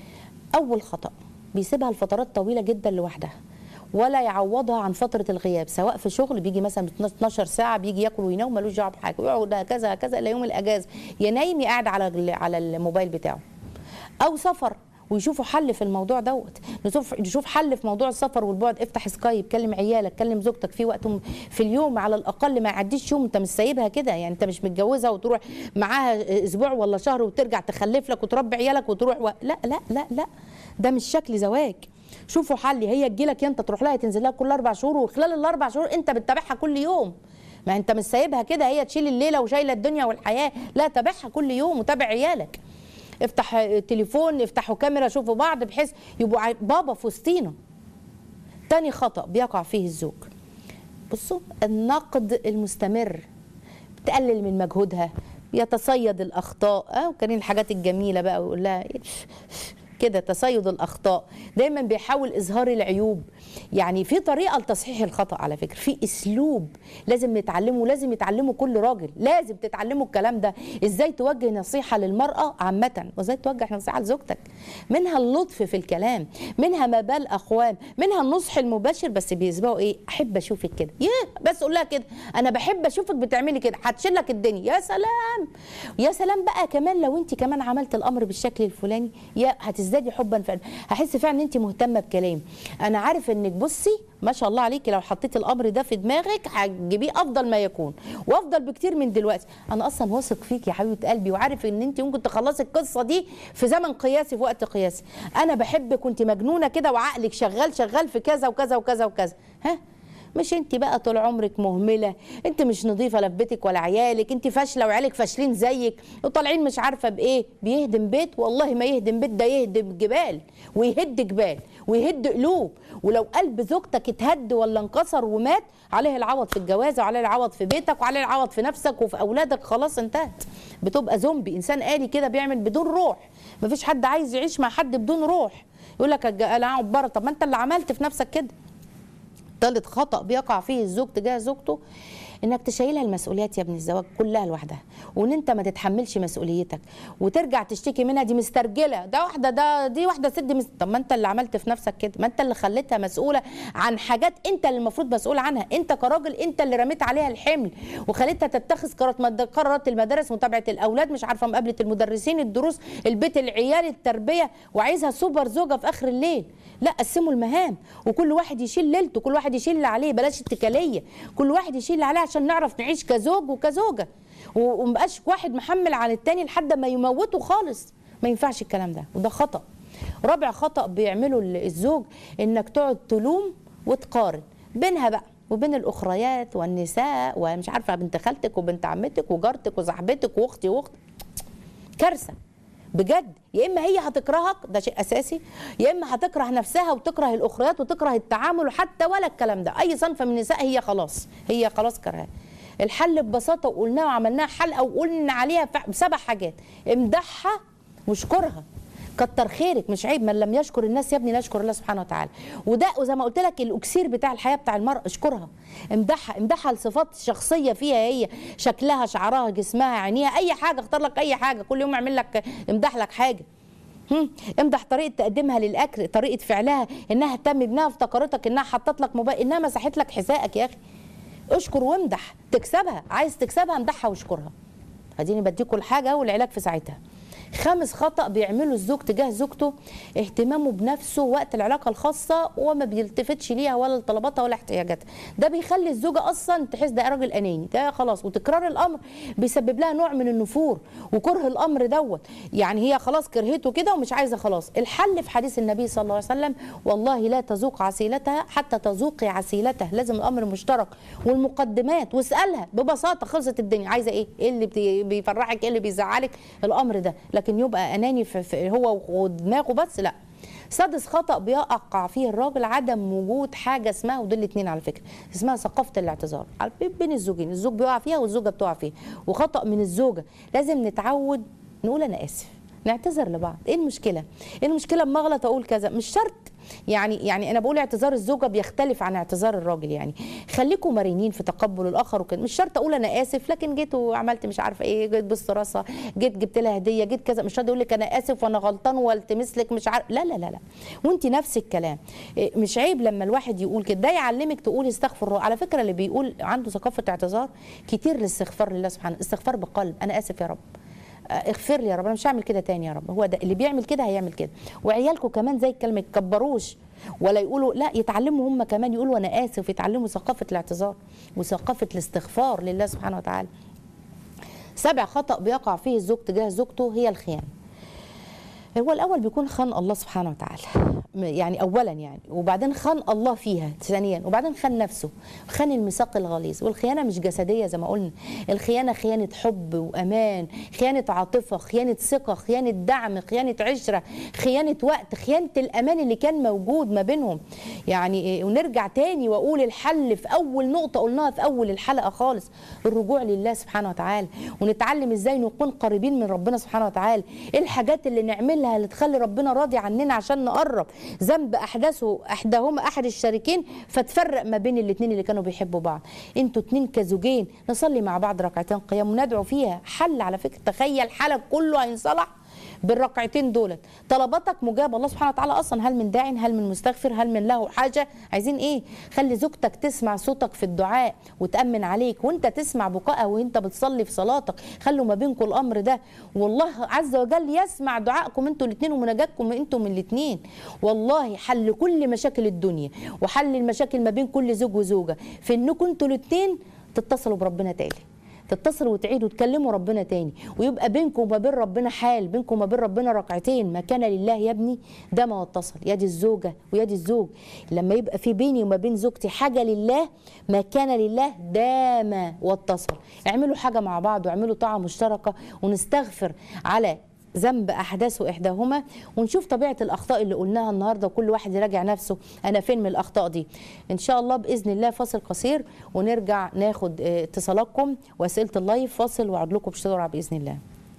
اول خطا بيسيبها لفترات طويله جدا لوحدها ولا يعوضها عن فتره الغياب سواء في شغل بيجي مثلا 12 ساعه بيجي ياكل وينام ملوش دعوه بحاجه ويقعد هكذا هكذا الى يوم الاجازه يا نايم يا قاعد على ال- على الموبايل بتاعه او سفر ويشوفوا حل في الموضوع دوت نشوف نشوف حل في موضوع السفر والبعد افتح سكايب كلم عيالك كلم زوجتك في وقت م- في اليوم على الاقل ما يعديش يوم انت مش سايبها كده يعني انت مش متجوزها وتروح معاها اسبوع ولا شهر وترجع تخلف لك وتربي عيالك وتروح و... لا لا لا لا ده مش شكل زواج شوفوا حل هي تجيلك انت تروح لها تنزل لها كل اربع شهور وخلال الاربع شهور انت بتتابعها كل يوم ما انت مش سايبها كده هي تشيل الليله وشايله الدنيا والحياه لا تابعها كل يوم وتابع عيالك افتح تليفون افتحوا كاميرا شوفوا بعض بحيث يبقوا عاي- بابا في وسطينا تاني خطأ بيقع فيه الزوج بصوا النقد المستمر بتقلل من مجهودها يتصيد الاخطاء اه وكان الحاجات الجميله بقى ويقول لها كده تصيد الاخطاء دايما بيحاول اظهار العيوب يعني في طريقه لتصحيح الخطا على فكره في اسلوب لازم نتعلمه لازم يتعلمه كل راجل لازم تتعلموا الكلام ده ازاي توجه نصيحه للمراه عامه وازاي توجه نصيحه لزوجتك منها اللطف في الكلام منها ما بال اقوام منها النصح المباشر بس بيسبقوا ايه احب اشوفك كده ياه بس قول لها كده انا بحب اشوفك بتعملي كده هتشيلك الدنيا يا سلام يا سلام بقى كمان لو انت كمان عملت الامر بالشكل الفلاني يا هتزدادي حبا فعلا هحس فعلا ان انت مهتمه بكلامي انا عارف انك بصي ما شاء الله عليكي لو حطيتي الامر ده في دماغك هتجيبيه افضل ما يكون وافضل بكتير من دلوقتي انا اصلا واثق فيك يا حبيبه قلبي وعارف ان انت ممكن تخلصي القصه دي في زمن قياسي في وقت قياسي انا بحبك وانت مجنونه كده وعقلك شغال شغال في كذا وكذا وكذا وكذا ها مش انت بقى طول عمرك مهمله انت مش نظيفه لا في بيتك ولا عيالك انت فاشله وعيالك فاشلين زيك وطالعين مش عارفه بايه بيهدم بيت والله ما يهدم بيت ده يهدم جبال ويهد جبال ويهد قلوب ولو قلب زوجتك اتهد ولا انكسر ومات عليه العوض في الجوازه وعليه العوض في بيتك وعليه العوض في نفسك وفي اولادك خلاص انتهت بتبقى زومبي انسان آلي كده بيعمل بدون روح مفيش حد عايز يعيش مع حد بدون روح يقول لك الج- انا اقعد بره طب ما انت اللي عملت في نفسك كده ثالث خطأ بيقع فيه الزوج تجاه زوجته انك تشيلها المسؤوليات يا ابن الزواج كلها لوحدها وان انت ما تتحملش مسؤوليتك وترجع تشتكي منها دي مسترجله ده واحده ده دي واحده ست مس... طب ما انت اللي عملت في نفسك كده ما انت اللي خليتها مسؤوله عن حاجات انت اللي المفروض مسؤول عنها انت كراجل انت اللي رميت عليها الحمل وخليتها تتخذ قرارات مد- قرارات المدارس متابعه الاولاد مش عارفه مقابله المدرسين الدروس البيت العيال التربيه وعايزها سوبر زوجه في اخر الليل لا قسموا المهام وكل واحد يشيل ليلته كل واحد يشيل اللي عليه بلاش اتكاليه كل واحد يشيل اللي عليه عشان نعرف نعيش كزوج وكزوجه و- ومبقاش واحد محمل عن التاني لحد ما يموته خالص ما ينفعش الكلام ده وده خطأ رابع خطأ بيعمله ال- الزوج انك تقعد تلوم وتقارن بينها بقى وبين الاخريات والنساء ومش عارفه بنت خالتك وبنت عمتك وجارتك وصاحبتك واختي واختي كارثه بجد يا اما هي هتكرهك ده شيء اساسي يا اما هتكره نفسها وتكره الاخريات وتكره التعامل وحتى ولا الكلام ده اي صنف من النساء هي خلاص هي خلاص كرهاه الحل ببساطه وقلناه وعملناها حلقه وقلنا عليها ف- سبع حاجات امدحها واشكرها كتر خيرك مش عيب من لم يشكر الناس يا ابني لا يشكر الله سبحانه وتعالى وده وزي ما قلت لك الاكسير بتاع الحياه بتاع المراه اشكرها امدحها امدحها لصفات شخصيه فيها هي شكلها شعرها جسمها عينيها اي حاجه اختار لك اي حاجه كل يوم اعمل لك امدح لك حاجه هم، امدح طريقه تقديمها للاكل طريقه فعلها انها اهتم بانها افتكرتك انها حطت لك موبايل انها مسحت لك حذائك يا اخي اشكر وامدح تكسبها عايز تكسبها امدحها واشكرها اديني بديكوا الحاجه والعلاج في ساعتها خامس خطأ بيعمله الزوج تجاه زوجته اهتمامه بنفسه وقت العلاقة الخاصة وما بيلتفتش ليها ولا لطلباتها ولا احتياجاتها ده بيخلي الزوجة أصلا تحس ده راجل أناني ده خلاص وتكرار الأمر بيسبب لها نوع من النفور وكره الأمر دوت يعني هي خلاص كرهته كده ومش عايزة خلاص الحل في حديث النبي صلى الله عليه وسلم والله لا تذوق عسيلتها حتى تذوقي عسيلته لازم الأمر مشترك والمقدمات واسألها ببساطة خلصت الدنيا عايزة إيه إيه اللي بي- بيفرحك إيه اللي بيزعلك الأمر ده لكن يبقى أناني في في هو ودماغه بس لا سادس خطأ بيقع فيه الراجل عدم وجود حاجة اسمها ودول الاتنين على فكرة اسمها ثقافة الاعتذار على- بين الزوجين الزوج بيقع فيها والزوجة بتقع فيها وخطأ من الزوجة لازم نتعود نقول أنا آسف نعتذر لبعض ايه المشكله ايه المشكله اما اغلط اقول كذا مش شرط يعني يعني انا بقول اعتذار الزوجه بيختلف عن اعتذار الراجل يعني خليكم مرنين في تقبل الاخر وكده مش شرط اقول انا اسف لكن جيت وعملت مش عارفه ايه جيت بص راسها جيت جبت لها هديه جيت كذا مش شرط اقول لك انا اسف وانا غلطان والتمس لك مش عارف لا لا لا لا وانت نفس الكلام إيه، مش عيب لما الواحد يقول كده ده يعلمك تقولي استغفر الله على فكره اللي بيقول عنده ثقافه اعتذار كتير الاستغفار لله سبحانه استغفار بقلب انا اسف يا رب اغفر لي يا رب انا مش هعمل كده تاني يا رب هو ده اللي بيعمل كده هيعمل كده وعيالكم كمان زي الكلمه ما يتكبروش ولا يقولوا لا يتعلموا هم كمان يقولوا انا اسف يتعلموا ثقافه الاعتذار وثقافه الاستغفار لله سبحانه وتعالى سبع خطأ بيقع فيه الزوج تجاه زوجته هي الخيانه هو الاول بيكون خان الله سبحانه وتعالى يعني اولا يعني وبعدين خان الله فيها ثانيا وبعدين خان نفسه خان الميثاق الغليظ والخيانه مش جسديه زي ما قلنا الخيانه خيانه حب وامان خيانه عاطفه خيانه ثقه خيانه دعم خيانه عشره خيانه وقت خيانه الامان اللي كان موجود ما بينهم يعني إيه، ونرجع تاني واقول الحل في اول نقطه قلناها في اول الحلقه خالص الرجوع لله سبحانه وتعالى ونتعلم ازاي نكون قريبين من ربنا سبحانه وتعالى ايه الحاجات اللي نعملها اللي تخلي ربنا راضي عننا عشان نقرب ذنب احدثه احداهما احد الشريكين فتفرق ما بين الاثنين اللي كانوا بيحبوا بعض انتوا اتنين كزوجين نصلي مع بعض ركعتين قيام وندعو فيها حل على فكره تخيل حالك كله هينصلح بالركعتين دولت طلباتك مجابه الله سبحانه وتعالى اصلا هل من داع هل من مستغفر هل من له حاجه عايزين ايه خلي زوجتك تسمع صوتك في الدعاء وتامن عليك وانت تسمع بكائها وانت بتصلي في صلاتك خلوا ما بينكم الامر ده والله عز وجل يسمع دعائكم انتوا الاثنين ومناجاتكم انتم الاثنين والله حل كل مشاكل الدنيا وحل المشاكل ما بين كل زوج وزوجه في انكم انتوا الاثنين تتصلوا بربنا تاني تتصلوا وتعيدوا تكلموا ربنا تاني ويبقى بينكم وما بين ربنا حال بينكم وما بين ربنا ركعتين ما كان لله يا ابني ده ما اتصل يد الزوجه ويد الزوج لما يبقى في بيني وما بين زوجتي حاجه لله ما كان لله دام واتصل اعملوا حاجه مع بعض واعملوا طاعه مشتركه ونستغفر على ذنب احداث احداهما ونشوف طبيعه الاخطاء اللي قلناها النهارده وكل واحد يراجع نفسه انا فين من الاخطاء دي ان شاء الله باذن الله فاصل قصير ونرجع ناخد اه، اتصالاتكم واسئله اللايف فاصل واعد لكم بسرعه باذن الله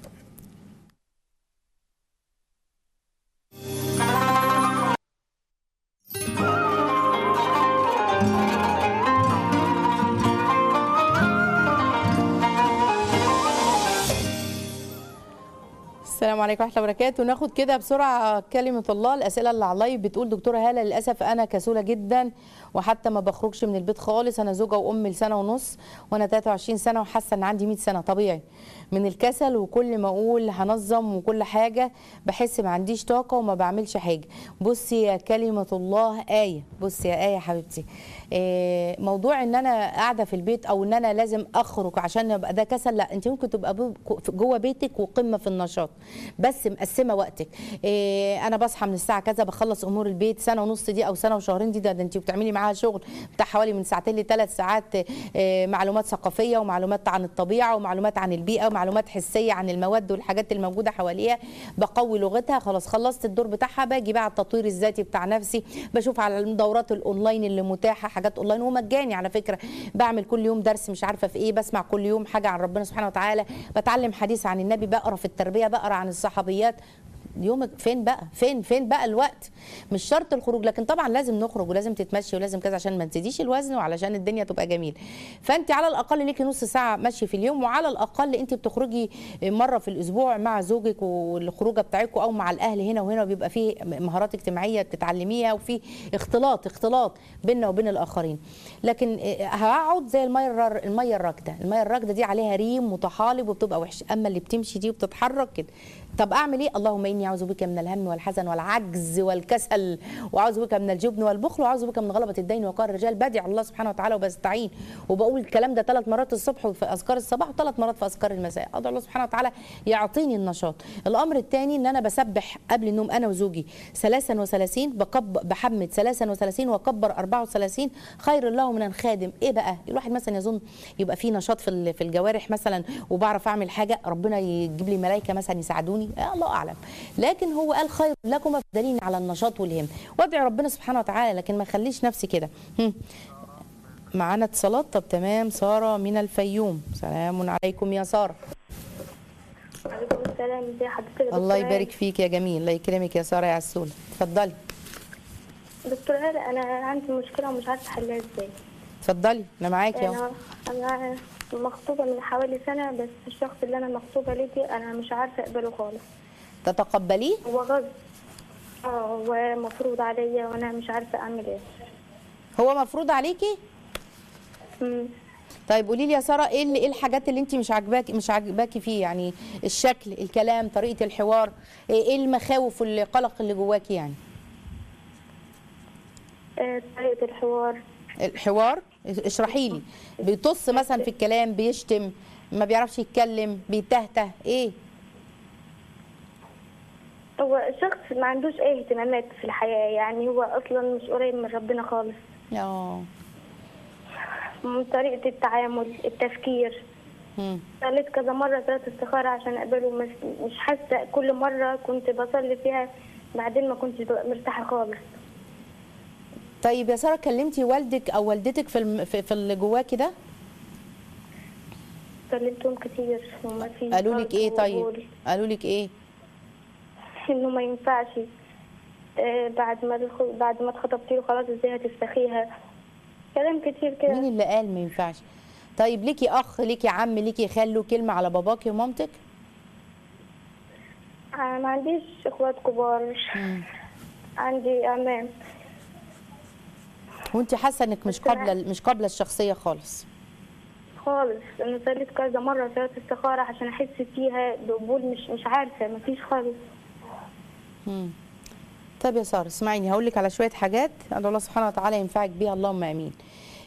السلام عليكم ورحمه الله وبركاته ناخد كده بسرعه كلمه الله الاسئله اللي على اللايف بتقول دكتوره هاله للاسف انا كسوله جدا وحتى ما بخرجش من البيت خالص انا زوجه وام لسنه ونص وانا 23 سنه وحاسه ان عندي 100 سنه طبيعي من الكسل وكل ما اقول هنظم وكل حاجه بحس ما عنديش طاقه وما بعملش حاجه بصي يا كلمه الله ايه بصي يا ايه حبيبتي إيه، موضوع ان انا قاعده في البيت او ان انا لازم اخرج عشان يبقى ده كسل لا انت ممكن تبقى بو- جوه بيتك وقمه في النشاط بس مقسمه وقتك إيه، انا بصحى من الساعه كذا بخلص امور البيت سنه ونص دي او سنه وشهرين دي ده, ده انت بتعملي معاها شغل بتاع حوالي من ساعتين لثلاث ساعات إيه، معلومات ثقافيه ومعلومات عن الطبيعه ومعلومات عن البيئه ومعلومات حسيه عن المواد والحاجات الموجوده حواليها بقوي لغتها خلاص خلصت الدور بتاعها باجي بقى على التطوير الذاتي بتاع نفسي بشوف على الدورات الاونلاين اللي متاحه حاجات اونلاين ومجاني على فكره بعمل كل يوم درس مش عارفه في ايه بسمع كل يوم حاجه عن ربنا سبحانه وتعالى بتعلم حديث عن النبي بقرا في التربيه بقرا عن الصحابيات يومك فين بقى فين فين بقى الوقت مش شرط الخروج لكن طبعا لازم نخرج ولازم تتمشي ولازم كذا عشان ما تزيديش الوزن وعلشان الدنيا تبقى جميل فانت على الاقل ليكي نص ساعه مشي في اليوم وعلى الاقل انت بتخرجي مره في الاسبوع مع زوجك والخروجه بتاعتكم او مع الاهل هنا وهنا بيبقى فيه مهارات اجتماعيه بتتعلميها وفي اختلاط اختلاط بيننا وبين الاخرين لكن هقعد زي الميه الر- الميه الراكده الميه الراكده دي عليها ريم متحالب وبتبقى وحشه اما اللي بتمشي دي وبتتحرك كده طب اعمل ايه اللهم اني اعوذ بك من الهم والحزن والعجز والكسل واعوذ بك من الجبن والبخل واعوذ بك من غلبه الدين وقهر الرجال بدعي الله سبحانه وتعالى وبستعين وبقول الكلام ده ثلاث مرات الصبح وفي اذكار الصباح وثلاث مرات في اذكار المساء ادعو الله سبحانه وتعالى يعطيني النشاط الامر الثاني ان انا بسبح قبل النوم انا وزوجي ثلاثا وثلاثين بكب بحمد ثلاثا وثلاثين واكبر 34 خير له من الخادم ايه بقى الواحد مثلا يظن يبقى في نشاط في ال- في الجوارح مثلا وبعرف اعمل حاجه ربنا يجيب لي ملائكه مثلا يساعدوني آه الله اعلم لكن هو قال خير لكم فدليني على النشاط والهم وادعي ربنا سبحانه وتعالى لكن ما اخليش نفسي كده هم. معانا اتصالات طب تمام ساره من الفيوم سلام عليكم يا ساره عليكم السلام ازي حضرتك يا الله دكتور يبارك فيك يا جميل الله يكرمك يا ساره يا عسوله اتفضلي هالة؟ دكتور هالة انا عندي مشكله ومش عارفه احلها ازاي اتفضلي انا معاكي اهو انا انا مخطوبه من حوالي سنه بس الشخص اللي انا مخطوبه ليه دي انا مش عارفه اقبله خالص تتقبليه هو غصب اه هو مفروض عليا وانا مش عارفه اعمل ايه هو مفروض عليكي مم. طيب قولي لي يا ساره ايه اللي ايه الحاجات اللي انت مش عاجباكي مش عاجباكي فيه يعني الشكل الكلام طريقه الحوار ايه إيه المخاوف والقلق اللي جواكي يعني آه، طريقه الحوار الحوار اشرحي لي بيطص مثلا في الكلام بيشتم ما بيعرفش يتكلم بيتهته ايه هو شخص ما عندوش اي اهتمامات في الحياه يعني هو اصلا مش قريب من ربنا خالص اه من طريقه التعامل التفكير مم. صليت كذا مرة صلاة استخارة عشان أقبله مش مش حاسة كل مرة كنت بصلي فيها بعدين ما كنتش ببقى مرتاحة خالص طيب يا ساره كلمتي والدك او والدتك في الم... في, في اللي جواكي ده كلمتهم كتير وما في قالوا لك ايه فرق طيب وقبول. قالوا لك ايه إنه ما ينفعش آه، بعد ما الخ- بعد ما اتخطبت له خلاص ازاي هتستخيها كلام كتير مين كده اللي قال ما ينفعش طيب ليكي اخ ليكي عم ليكي خال له كلمه على باباكي ومامتك أنا ما عنديش اخوات كبار عندي اعمام وانت حاسه انك مش بس أنا- قابله مش قابله الشخصيه خالص خالص انا صليت كذا مرة صلاة استخارة عشان احس فيها بقبول مش مش عارفة ما فيش خالص مم. طيب يا ساره اسمعيني هقول لك على شويه حاجات ادعو الله سبحانه وتعالى ينفعك بيها اللهم امين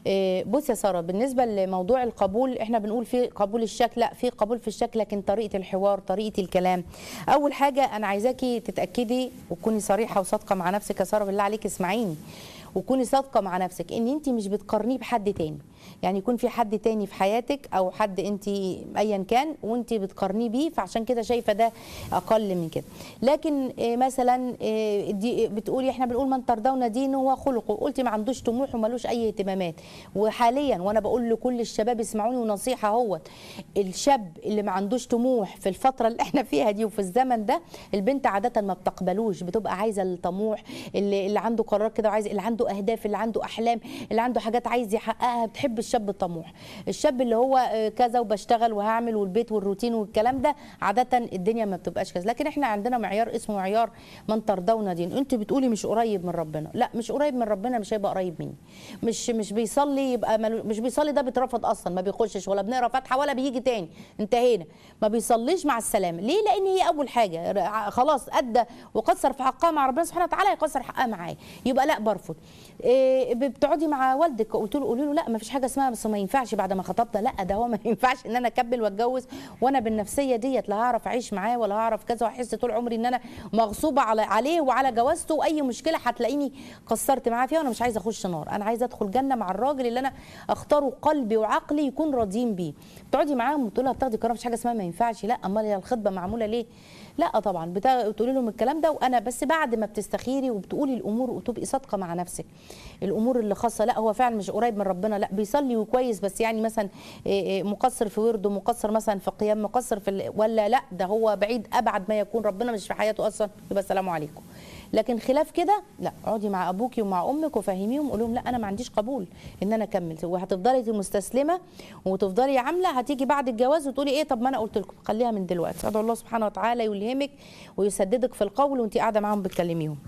إيه، بص يا ساره بالنسبه لموضوع القبول احنا بنقول في قبول الشكل لا في قبول في الشكل لكن طريقه الحوار طريقه الكلام اول حاجه انا عايزاكي تتاكدي وتكوني صريحه وصادقه مع نفسك يا ساره بالله عليك اسمعيني وكوني صادقه مع نفسك ان انت مش بتقارنيه بحد تاني يعني يكون في حد تاني في حياتك او حد انت ايا كان وانت بتقارنيه بيه فعشان كده شايفه ده اقل من كده لكن آه، مثلا آه، دي بتقولي احنا بنقول من ترضون دينه وخلقه قلتي ما عندوش طموح ومالوش اي اهتمامات وحاليا وانا بقول لكل الشباب اسمعوني ونصيحه اهوت الشاب اللي ما عندوش طموح في الفتره اللي احنا فيها دي وفي الزمن ده البنت عاده ما بتقبلوش بتبقى عايزه الطموح اللي, اللي عنده قرار كده وعايز اللي عنده اهداف اللي عنده احلام اللي عنده حاجات عايز يحققها بتحب الشاب الطموح الشاب اللي هو آه، كذا وبشتغل وهعمل والبيت والروتين والكلام ده عاده الدنيا ما بتبقاش كذا لكن احنا عندنا معيار اسمه معيار من ترضون دين انت بتقولي مش قريب من ربنا لا مش قريب من ربنا مش هيبقى قريب مني مش مش بيصلي يبقى ملو- مش بيصلي ده بيترفض اصلا ما بيخشش ولا بنقرا فاتحه ولا بيجي تاني انتهينا ما بيصليش مع السلامه ليه لان هي اول حاجه ر- خلاص ادى وقصر في حقها مع ربنا سبحانه وتعالى يقصر حقها معايا يبقى لا برفض إيه بتقعدي مع والدك قلت له قولي له لا ما فيش حاجه اسمها بس ما ينفعش بعد ما خطبنا لا ده هو ما ينفعش ان انا اكبل واتجوز وانا بالنفسيه ديت لا هعرف اعيش معاه ولا هعرف كذا واحس طول عمري ان انا مغصوبه على عليه وعلى جوازته واي مشكله هتلاقيني قصرت معاه فيها وانا مش عايزه اخش نار انا عايزه ادخل جنه مع الراجل اللي انا اختاره قلبي وعقلي يكون راضيين بيه بتقعدي معاهم وتقولي لها بتاخدي قرار مفيش حاجه اسمها ما ينفعش لا امال هي الخطبه معموله ليه لا طبعا بتا- بتقولي لهم الكلام ده وانا بس بعد ما بتستخيري وبتقولي الامور وتبقي صادقه مع نفسك الامور اللي خاصه لا هو فعلا مش قريب من ربنا لا بيصلي وكويس بس يعني مثلا إيه إيه مقصر في ورده مقصر مثلا في قيام مقصر في ال- ولا لا ده هو بعيد ابعد ما يكون ربنا مش في حياته اصلا يبقى السلام عليكم لكن خلاف كده لا اقعدي مع ابوكي ومع امك وفهميهم قول لهم لا انا ما عنديش قبول ان انا اكمل وهتفضلي مستسلمه وتفضلي عامله هتيجي بعد الجواز وتقولي ايه طب ما انا قلت لكم خليها من دلوقتي ادعو الله سبحانه وتعالى يلهمك ويسددك في القول وانت قاعده معاهم بتكلميهم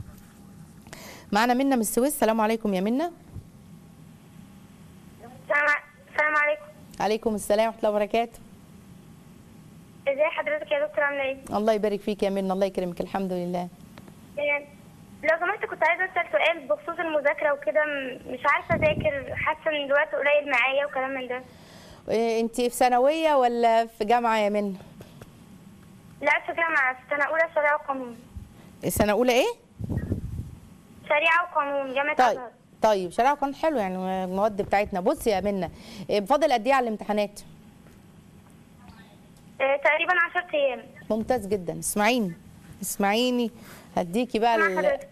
معانا منى من السويس السلام عليكم يا منى السلام السلام عليكم عليكم السلام ورحمه الله وبركاته ازي حضرتك يا دكتور عامله ايه؟ الله يبارك فيك يا منى الله يكرمك الحمد لله يعني لو سمحت كنت عايزه اسال سؤال بخصوص المذاكره وكده م- مش عارفه اذاكر حاسه ان الوقت قليل معايا وكلام من ده إيه انت في ثانويه ولا في جامعه يا منى لا في جامعه في سنه اولى شريعه وقانون سنه اولى ايه شريعه وقانون جامعه طيب ازهر طيب شريعه كان حلو يعني المواد بتاعتنا بصي يا منى إيه، فاضل قد ايه على الامتحانات آه، تقريبا 10 ايام ممتاز جدا اسمعيني اسمعيني هديكي بقى مع ال- حضرتك.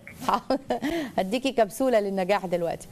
هديكي كبسوله للنجاح دلوقتي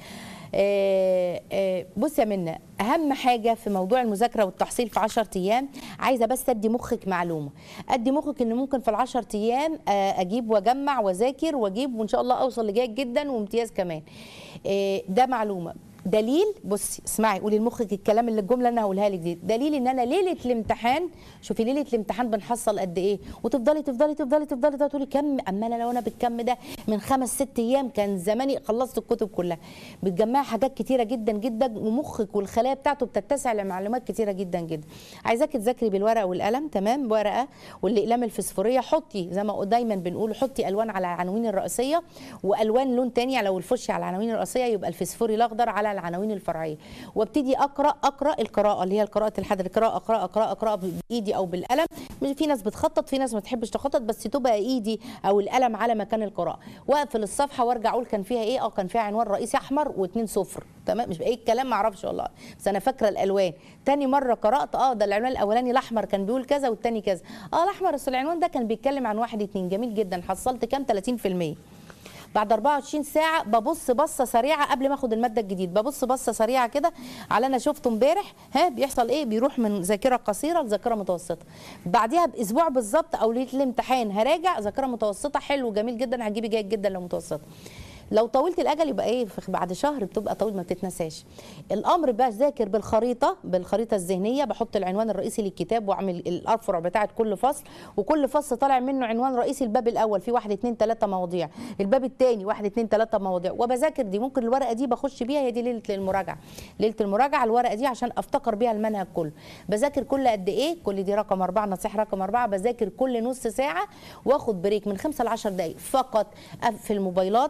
آه، آه، بصي يا منى اهم حاجه في موضوع المذاكره والتحصيل في 10 ايام عايزه بس ادي مخك معلومه ادي مخك ان ممكن في ال 10 ايام آه، اجيب واجمع واذاكر واجيب وان شاء الله اوصل لجيد جدا وامتياز كمان آه، ده معلومه دليل بصي اسمعي قولي لمخك الكلام اللي الجمله اللي انا هقولها لك دي دليل ان انا ليله الامتحان شوفي ليله الامتحان بنحصل قد ايه وتفضلي تفضلي تفضلي تفضلي تفضلي تقولي كم اما انا لو انا بالكم ده من خمس ست ايام كان زماني خلصت الكتب كلها بتجمعي حاجات كتيره جدا جدا ومخك والخلايا بتاعته بتتسع لمعلومات كتيره جدا جدا عايزاكي تذاكري بالورقه والقلم تمام ورقه والاقلام الفسفوريه حطي زي ما دايما بنقول حطي الوان على العناوين الرئيسيه والوان لون تاني لو الفشي على العناوين الرئيسيه يبقى الفسفوري الاخضر على العناوين الفرعيه وابتدي اقرا اقرا القراءه اللي هي القراءه الحذر قراءه اقرا اقرا اقرا بايدي او بالقلم مش في ناس بتخطط في ناس ما تحبش تخطط بس تبقى ايدي او القلم على مكان القراءه واقفل الصفحه وارجع اقول كان فيها ايه اه كان فيها عنوان رئيسي احمر واثنين صفر تمام مش ايه الكلام ما اعرفش والله بس انا فاكره الالوان تاني مره قرات اه ده العنوان الاولاني الاحمر كان بيقول كذا والتاني كذا اه الاحمر اصل العنوان ده كان بيتكلم عن واحد اتنين جميل جدا حصلت كام 30% بعد 24 ساعه ببص بصه سريعه قبل ما اخد الماده الجديد ببص بصه سريعه كده على انا شفته امبارح ها بيحصل ايه بيروح من ذاكره قصيره لذاكره متوسطه بعديها باسبوع بالظبط او ليله الامتحان هراجع ذاكره متوسطه حلو جميل جدا هتجيبي جيد جدا لو متوسطه لو طولت الاجل يبقى ايه في- بعد شهر بتبقى طويل ما بتتنساش الامر بقى ذاكر بالخريطه بالخريطه الذهنيه بحط العنوان الرئيسي للكتاب واعمل الافرع بتاعه كل فصل وكل فصل طالع منه عنوان رئيسي الباب الاول في واحد اتنين تلاته مواضيع الباب الثاني واحد اتنين تلاته مواضيع وبذاكر دي ممكن الورقه دي بخش بيها هي دي ليله المراجعه ليله المراجعه الورقه دي عشان افتكر بيها المنهج كله بذاكر كل قد ايه كل دي رقم أربعة نصيحه رقم أربعة بذاكر كل نص ساعه واخد بريك من خمسة ل 10 دقائق فقط اقفل الموبايلات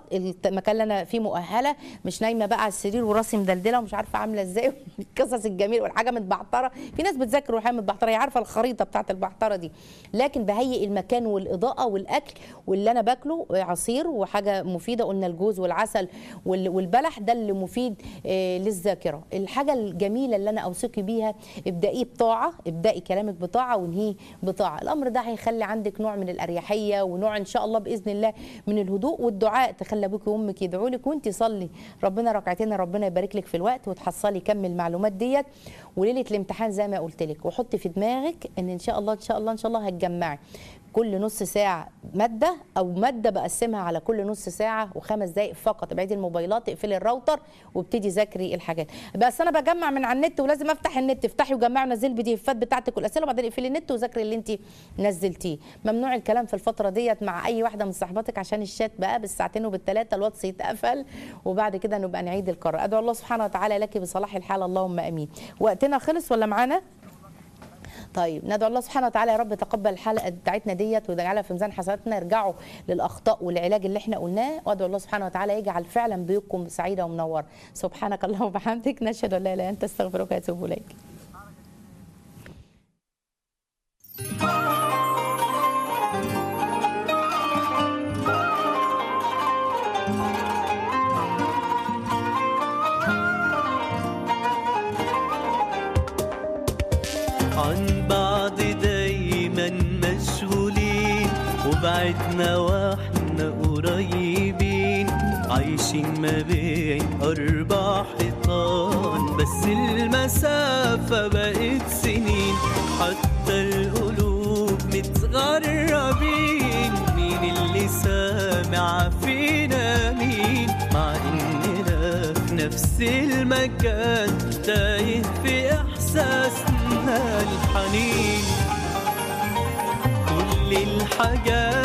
المكان اللي انا فيه مؤهله مش نايمه بقى على السرير وراسي مدلدله ومش عارفه عامله ازاي القصص الجميله والحاجه متبعتره في ناس بتذاكر وهي متبعتره هي عارفه الخريطه بتاعت البعتره دي لكن بهيئ المكان والاضاءه والاكل واللي انا باكله عصير وحاجه مفيده قلنا الجوز والعسل وال- والبلح ده اللي مفيد آه، للذاكره الحاجه الجميله اللي انا اوصيكي بيها ابدأي بطاعه ابدأي كلامك بطاعه وانهيه بطاعه الامر ده هيخلي عندك نوع من الاريحيه ونوع ان شاء الله باذن الله من الهدوء والدعاء تخلي ابوك وامك يدعوا لك وانت صلي ربنا ركعتين ربنا يبارك لك في الوقت وتحصلي كم المعلومات ديت وليله الامتحان زي ما قلت لك وحطي في دماغك ان ان شاء الله ان شاء الله ان شاء الله هتجمعي كل نص ساعة مادة أو مادة بقسمها على كل نص ساعة وخمس دقايق فقط ابعدي الموبايلات اقفلي الراوتر وابتدي ذاكري الحاجات بس أنا بجمع من على النت ولازم أفتح النت افتحي وجمعي ونزلي البي دي افات بتاعتك والأسئلة وبعدين اقفلي النت وذاكري اللي أنت نزلتيه ممنوع الكلام في الفترة ديت مع أي واحدة من صاحباتك عشان الشات بقى بالساعتين وبالثلاثة الواتس يتقفل وبعد كده نبقى نعيد القرار أدعو الله سبحانه وتعالى لك بصلاح الحال اللهم آمين وقتنا خلص ولا معانا؟ طيب ندعو الله سبحانه وتعالى يا رب تقبل الحلقه بتاعتنا ديت ويجعلها في ميزان حسناتنا يرجعوا للاخطاء والعلاج اللي احنا قلناه وادعو الله سبحانه وتعالى يجعل فعلا بيوتكم سعيده ومنوره سبحانك اللهم وبحمدك نشهد ان لا اله الا انت استغفرك واتوب اليك عن بعض دايما مشغولين وبعدنا واحنا قريبين عايشين ما بين أربع حيطان بس المسافة بقت سنين حتى القلوب متغربين مين اللي سامع فينا مين مع إننا في نفس المكان تايه في إحساسنا الحنين كل الحاجات